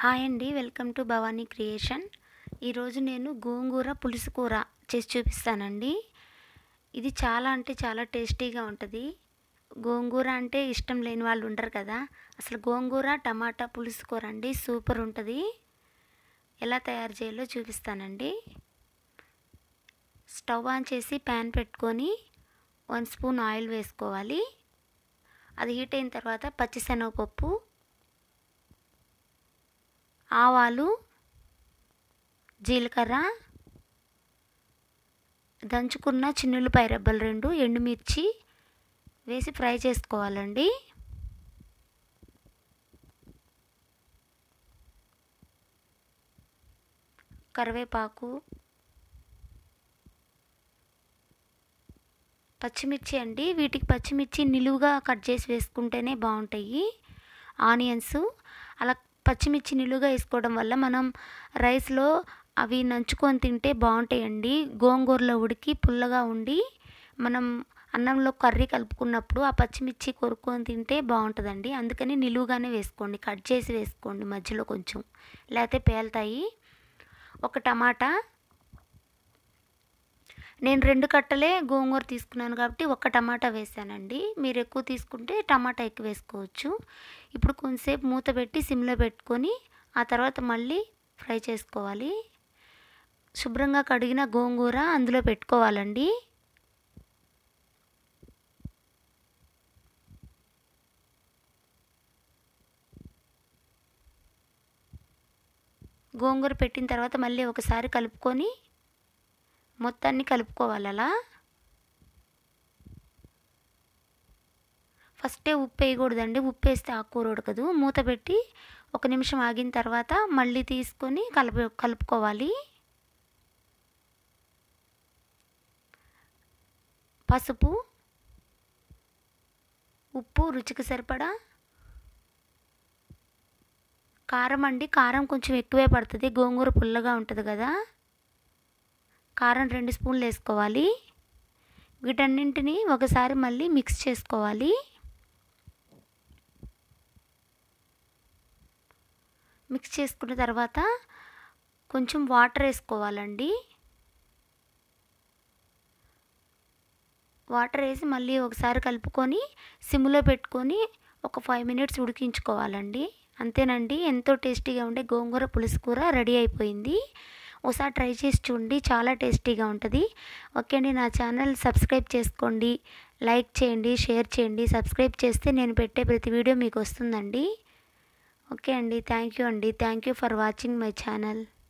hi అండి welcome to Bhavani creation ఈరోజు నేను గోంగూర పులుసు కూర చేసి చూపిస్తానండి ఇది చాలా అంటే చాలా టేస్టీగా ఉంటుంది గోంగూర అంటే ఇష్టం లేని వాళ్ళు ఉంటారు కదా అసలు గోంగూర టమాటా పులుసు కూర అండి సూపర్ ఉంటుంది ఎలా తయారు చేయాలో చూపిస్తానండి స్టవ్ ఆన్ చేసి ప్యాన్ పెట్టుకొని వన్ స్పూన్ ఆయిల్ వేసుకోవాలి అది హీట్ అయిన తర్వాత పచ్చిశనగపప్పు ఆవాలు జీలకర్ర దంచుకున్న చిన్నులపాయ రెబ్బలు రెండు ఎండుమిర్చి వేసి ఫ్రై చేసుకోవాలండి కరివేపాకు పచ్చిమిర్చి అండి వీటికి పచ్చిమిర్చి నిలువుగా కట్ చేసి వేసుకుంటేనే బాగుంటాయి ఆనియన్స్ అలా పచ్చిమిర్చి నిలువుగా వేసుకోవడం వల్ల మనం రైస్లో అవి నంచుకొని తింటే బాగుంటాయండి గోంగూరలో ఉడికి పుల్లగా ఉండి మనం అన్నంలో కర్రీ కలుపుకున్నప్పుడు ఆ పచ్చిమిర్చి కొరుక్కొని తింటే బాగుంటుందండి అందుకని నిలువుగానే వేసుకోండి కట్ చేసి వేసుకోండి మధ్యలో కొంచెం లేకపోతే పేలుతాయి ఒక టమాటా నేను రెండు కట్టలే గోంగూర తీసుకున్నాను కాబట్టి ఒక టమాటా వేసానండి మీరు ఎక్కువ తీసుకుంటే టమాటా ఎక్కువ వేసుకోవచ్చు ఇప్పుడు కొంతసేపు మూత పెట్టి సిమ్లో పెట్టుకొని ఆ తర్వాత మళ్ళీ ఫ్రై చేసుకోవాలి శుభ్రంగా కడిగిన గోంగూర అందులో పెట్టుకోవాలండి గోంగూర పెట్టిన తర్వాత మళ్ళీ ఒకసారి కలుపుకొని మొత్తాన్ని కలుపుకోవాలి అలా ఫస్టే ఉప్పు వేయకూడదండి ఉప్పు వేస్తే ఆకుకూర ఉడకదు మూత పెట్టి ఒక నిమిషం ఆగిన తర్వాత మళ్ళీ తీసుకొని కలుపు కలుపుకోవాలి పసుపు ఉప్పు రుచికి సరిపడా కారం అండి కారం కొంచెం ఎక్కువే పడుతుంది గోంగూర పుల్లగా ఉంటుంది కదా కారం రెండు స్పూన్లు వేసుకోవాలి వీటన్నింటినీ ఒకసారి మళ్ళీ మిక్స్ చేసుకోవాలి మిక్స్ చేసుకున్న తర్వాత కొంచెం వాటర్ వేసుకోవాలండి వాటర్ వేసి మళ్ళీ ఒకసారి కలుపుకొని సిమ్లో పెట్టుకొని ఒక ఫైవ్ మినిట్స్ ఉడికించుకోవాలండి అంతేనండి ఎంతో టేస్టీగా ఉండే గోంగూర పులుసు కూర రెడీ అయిపోయింది ఒకసారి ట్రై చేసి చూడండి చాలా టేస్టీగా ఉంటుంది ఓకే అండి నా ఛానల్ సబ్స్క్రైబ్ చేసుకోండి లైక్ చేయండి షేర్ చేయండి సబ్స్క్రైబ్ చేస్తే నేను పెట్టే ప్రతి వీడియో మీకు వస్తుందండి ఓకే అండి థ్యాంక్ యూ అండి thank you for watching my channel